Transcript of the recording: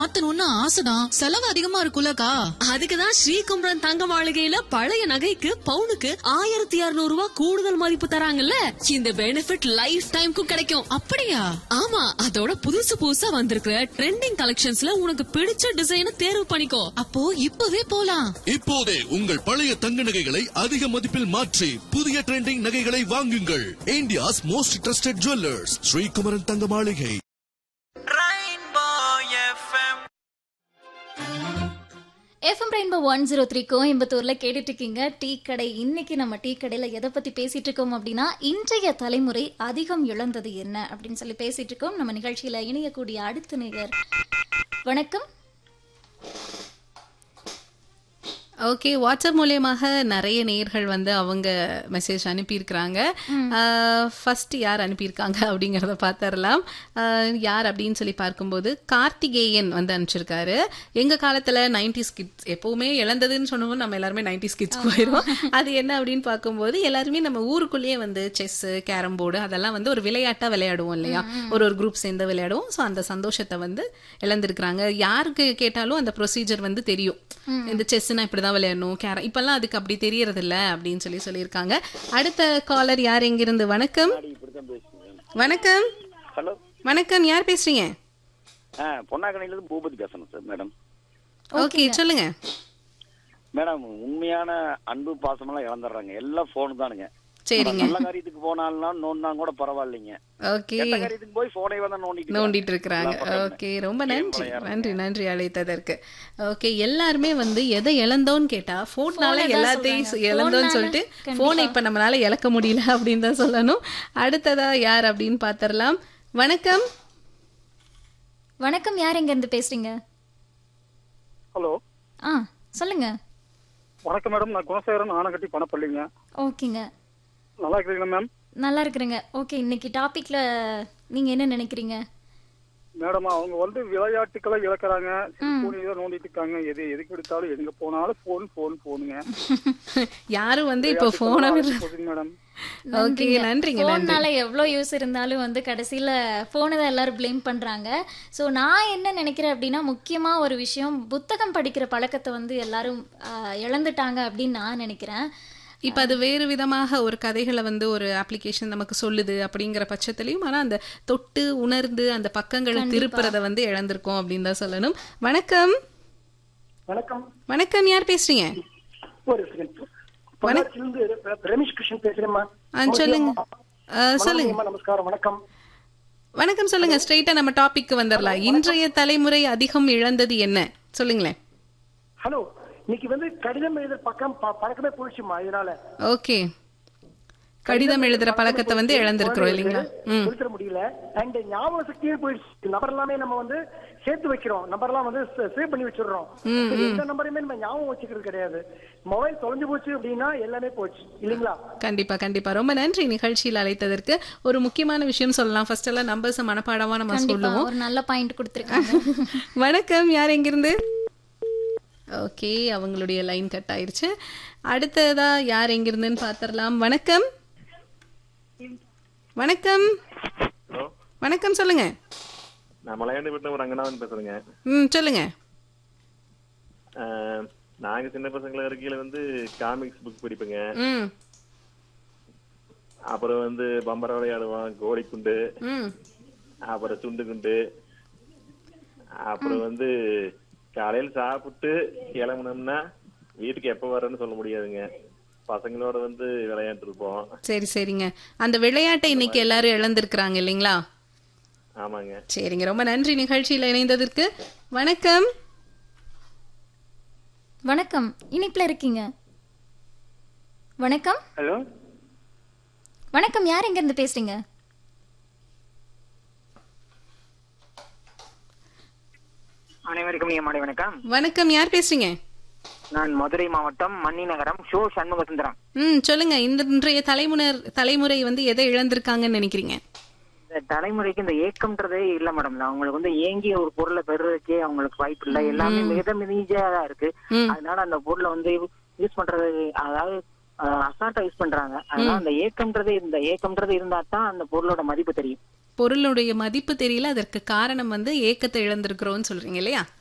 மாத்தணும்னு ஆசைதான் செலவு அதிகமா இருக்கும்லக்கா அதுக்குதான் ஸ்ரீகுமரன் தங்க மாளிகையில பழைய நகைக்கு பவுனுக்கு ஆயிரத்தி இருநூறு ரூபாய் கூடுதல் மதிப்பு தராங்கல்ல இந்த பெனிஃபிட் லைஃப் டைம்க்கும் கிடைக்கும் அப்படியா ஆமா அதோட புதுசு புதுசா வந்திருக்கிற ட்ரெண்டிங் கலெக்ஷன்ஸ்ல உனக்கு பிடிச்ச டிசைனை தேர்வு பண்ணிக்கோ அப்போ இப்பவே போலாம் இப்போதே உங்கள் பழைய தங்க நகைகளை அதிக மதிப்பில் மாற்றி புதிய ட்ரெண்டிங் நகைகளை வாங்குங்கள் India's most trusted jewellers Srikumaran Thanga Maligai FM rainbow one zero three கோயம்புத்தூர்ல கேட்டுட்டு இருக்கீங்க டீ கடை இன்னைக்கு நம்ம டீ கடையில எதை பத்தி பேசிட்டு இருக்கோம் அப்படின்னா இன்றைய தலைமுறை அதிகம் இழந்தது என்ன அப்படின்னு சொல்லி பேசிட்டு இருக்கோம் நம்ம நிகழ்ச்சியில இணையக்கூடிய அடுத்த நேயர் வணக்கம் ஓகே வாட்ஸ்அப் மூலியமாக நிறைய நேயர்கள் வந்து அவங்க மெசேஜ் அனுப்பியிருக்கிறாங்க ஃபர்ஸ்ட் யார் அனுப்பியிருக்காங்க அப்படிங்கிறத பார்த்துடலாம் ஆஹ் யார் அப்படின்னு சொல்லி பார்க்கும்போது கார்த்திகேயன் வந்து அனுப்பிச்சிருக்காரு எங்க காலத்துல நைன்டி கிட்ஸ் எப்பவுமே இழந்ததுன்னு சொன்னோம் நம்ம எல்லாருமே நைன்டி கிட்ஸ் போயிடும் அது என்ன அப்படின்னு பார்க்கும்போது எல்லாருமே நம்ம ஊருக்குள்ளேயே வந்து செஸ் கேரம் போர்டு அதெல்லாம் வந்து ஒரு விளையாட்டா விளையாடுவோம் இல்லையா ஒரு ஒரு குரூப் சேர்ந்து விளையாடுவோம் ஸோ அந்த சந்தோஷத்தை வந்து இழந்திருக்கிறாங்க யாருக்கு கேட்டாலும் அந்த ப்ரொசீஜர் வந்து தெரியும் இந்த செஸ்னா இப்படிதான் விளையாடணும் கேரம் இப்பெல்லாம் அதுக்கு அப்படி தெரியறது இல்ல அப்படின்னு சொல்லி சொல்லியிருக்காங்க அடுத்த காலர் யார் எங்கிருந்து வணக்கம் வணக்கம் ஹலோ வணக்கம் யார் பேசுறீங்க ஆ பொன்னாக்கணிலேருந்து பூபதி பேசணும் சார் மேடம் ஓகே சொல்லுங்க மேடம் உண்மையான அன்பு பாசமெல்லாம் இழந்துடுறாங்க எல்லாம் ஃபோன் தானுங்க சரிங்க நல்ல காரியத்துக்கு போனாலும் நோண்டினா கூட பரவாயில்லைங்க ஓகே கெட்ட காரியத்துக்கு போய் போனை வந்து நோண்டிட்டு நோண்டிட்டு இருக்கிறாங்க ஓகே ரொம்ப நன்றி நன்றி நன்றி அழைத்ததற்கு ஓகே எல்லாருமே வந்து எதை இழந்தோன்னு கேட்டா போன்னால எல்லாத்தையும் சொ- இழந்தோன்னு சொல்லிட்டு போனை இப்ப நம்மளால இழக்க முடியல அப்படின்னு தான் சொல்லணும் அடுத்ததா யார் அப்படின்னு பாத்திரலாம் வணக்கம் வணக்கம் யார் எங்க இருந்து பேசுறீங்க ஹலோ ஆ சொல்லுங்க வணக்கம் மேடம் நான் குணசேகரன் ஆனகட்டி பணப்பள்ளிங்க ஓகேங்க நல்லா இருக்கிறீங்களா மேம் நல்லா இருக்கிறேங்க ஓகே இன்னைக்கு டாபிக்ல நீங்க என்ன நினைக்கிறீங்க மேடம் அவங்க வந்து விளையாட்டுக்களை இழக்கிறாங்க போன் ஏதோ நோண்டிட்டு இருக்காங்க எது எதுக்கு எடுத்தாலும் எங்க போனாலும் போன் போன் போனுங்க யாரும் வந்து இப்ப போனை விடுற போகுதுங்க மேடம் ஓகே நன்றிங்க நன்றி ஃபோன்னால எவ்வளோ யூஸ் இருந்தாலும் வந்து கடைசியில் ஃபோனை தான் எல்லாரும் ப்ளேம் பண்ணுறாங்க ஸோ நான் என்ன நினைக்கிறேன் அப்படின்னா முக்கியமாக ஒரு விஷயம் புத்தகம் படிக்கிற பழக்கத்தை வந்து எல்லாரும் ஆஹ், இழந்துட்டாங்க அப்படின்னு நான் நினைக்கிறேன் இப்ப அது வேறு விதமாக ஒரு கதைகளை வந்து ஒரு அப்ளிகேஷன் நமக்கு சொல்லுது அப்படிங்கிற பட்சத்திலையும் ஆனா அந்த தொட்டு உணர்ந்து அந்த பக்கங்களை திருப்புறத வந்து இழந்திருக்கோம் அப்படின்னு தான் சொல்லணும் வணக்கம் வணக்கம் வணக்கம் யார் பேசுறீங்க ஒரு செகண்ட் பொள்ளாச்சியிலிருந்து ர- ரமேஷ் கிருஷ்ணன் பேசுறேம்மா ஆ, சொல்லுங்க ஆ, சொல்லுங்க வணக்கம்மா, நமஸ்காரம் வணக்கம் வணக்கம் சொல்லுங்க ஸ்ட்ரைட்டா நம்ம டாபிக் வந்துடலாம் இன்றைய தலைமுறை அதிகம் இழந்தது என்ன சொல்லுங்களேன் ஹலோ இன்னைக்கு வந்து கடிதம் எழுதுற பக்கம் ப- பழக்கமே போயிடுச்சுமா இதனால ஓகே கடிதம் எழுதுற பழக்கத்தை வந்து இழந்திருக்கிறோம் இல்லைங்களா ம் சொல்லிட முடியல அண்ட் ஞாபக சக்தியே போயிடுச்சு நம்பர் எல்லாமே நம்ம வந்து சேர்த்து வைக்கிறோம் நம்பர் எல்லாம் வந்து சேவ் பண்ணி வச்சிடுறோம் சரி, எந்த நம்பரையுமே நம்ம ஞாபகம் வச்சுக்கிறது கிடையாது மொபைல் தொலைஞ்சு போச்சு அப்படின்னா எல்லாமே போச்சு இல்லைங்களா கண்டிப்பா கண்டிப்பா ரொம்ப நன்றி நிகழ்ச்சியில் அழைத்ததற்கு ஒரு முக்கியமான விஷயம் சொல்லலாம் ஃபர்ஸ்ட் எல்லாம் நம்பர்ஸ் மனப்பாடமா நம்ம கண்டிப்பா சொல்லுவோம் ஒரு நல்ல பாயிண்ட் கொடுத்துருக்காங்க வணக்கம் யார் எங்கிருந்து ஓகே அவங்களுடைய லைன் கட் ஆயிருச்சு அடுத்ததா யார் எங்கிருந்துன்னு பார்த்துடலாம் வணக்கம் வணக்கம் ஹலோ வணக்கம் சொல்லுங்க நான் மலையாண்டி வீட்டில் ஒரு ரங்கநாதன் பேசுறேங்க ம் சொல்லுங்க அஹ், நாங்க சின்ன பசங்கள இருக்கையில வந்து காமிக்ஸ் புக் படிப்பேங்க ம் அப்புறம் வந்து பம்பர விளையாடுவோம் கோழிக்குண்டு ம் அப்புறம் துண்டு குண்டு அப்புறம் வந்து காலையில சாப்பிட்டு கிளம்புனோம்னா வீட்டுக்கு எப்ப வரேன்னு சொல்ல முடியாதுங்க பசங்களோட வந்து விளையாண்டு இருப்போம் சரி சரிங்க அந்த விளையாட்டை இன்னைக்கு எல்லாரும் இழந்திருக்கிறாங்க இல்லைங்களா ஆமாங்க சரிங்க ரொம்ப நன்றி நிகழ்ச்சியில் இணைந்ததற்கு வணக்கம் வணக்கம் இனிப்புல இருக்கீங்க வணக்கம் ஹலோ வணக்கம் யார் எங்க இருந்து பேசுறீங்க அனைவருக்கும் நீங்க மாலை வணக்கம் வணக்கம் யார் பேசுறீங்க நான் மதுரை மாவட்டம் மன்னிநகரம் ஷோ சண்முக சுந்தரம் ம் சொல்லுங்க இந்த இன்றைய தலைமுனர் தலைமுறை வந்து எதை இழந்திருக்காங்கன்னு நினைக்கிறீங்க இந்த தலைமுறைக்கு இந்த ஏக்கம்ன்றதே இல்ல மேடம் அவங்களுக்கு வந்து ஏங்கி ஒரு பொருளை பெறுறதுக்கே அவங்களுக்கு வாய்ப்பு இல்ல எல்லாமே மிக ஈஸியா தான் இருக்கு ம். அதனால அந்த பொருளை வந்து யூஸ் பண்றது அதாவது அசால்ட்டா யூஸ் பண்றாங்க அதனால அந்த ஏக்கம்ன்றது இந்த ஏக்கம்ன்றது இருந்தா தான் அந்த பொருளோட மதிப்பு தெரியும் பொருளுடைய மதிப்பு தெரியல அதற்கு காரணம் வந்து ஏக்கத்தை இழந்திருக்கிறோம்னு சொல்றீங்க இல்லையா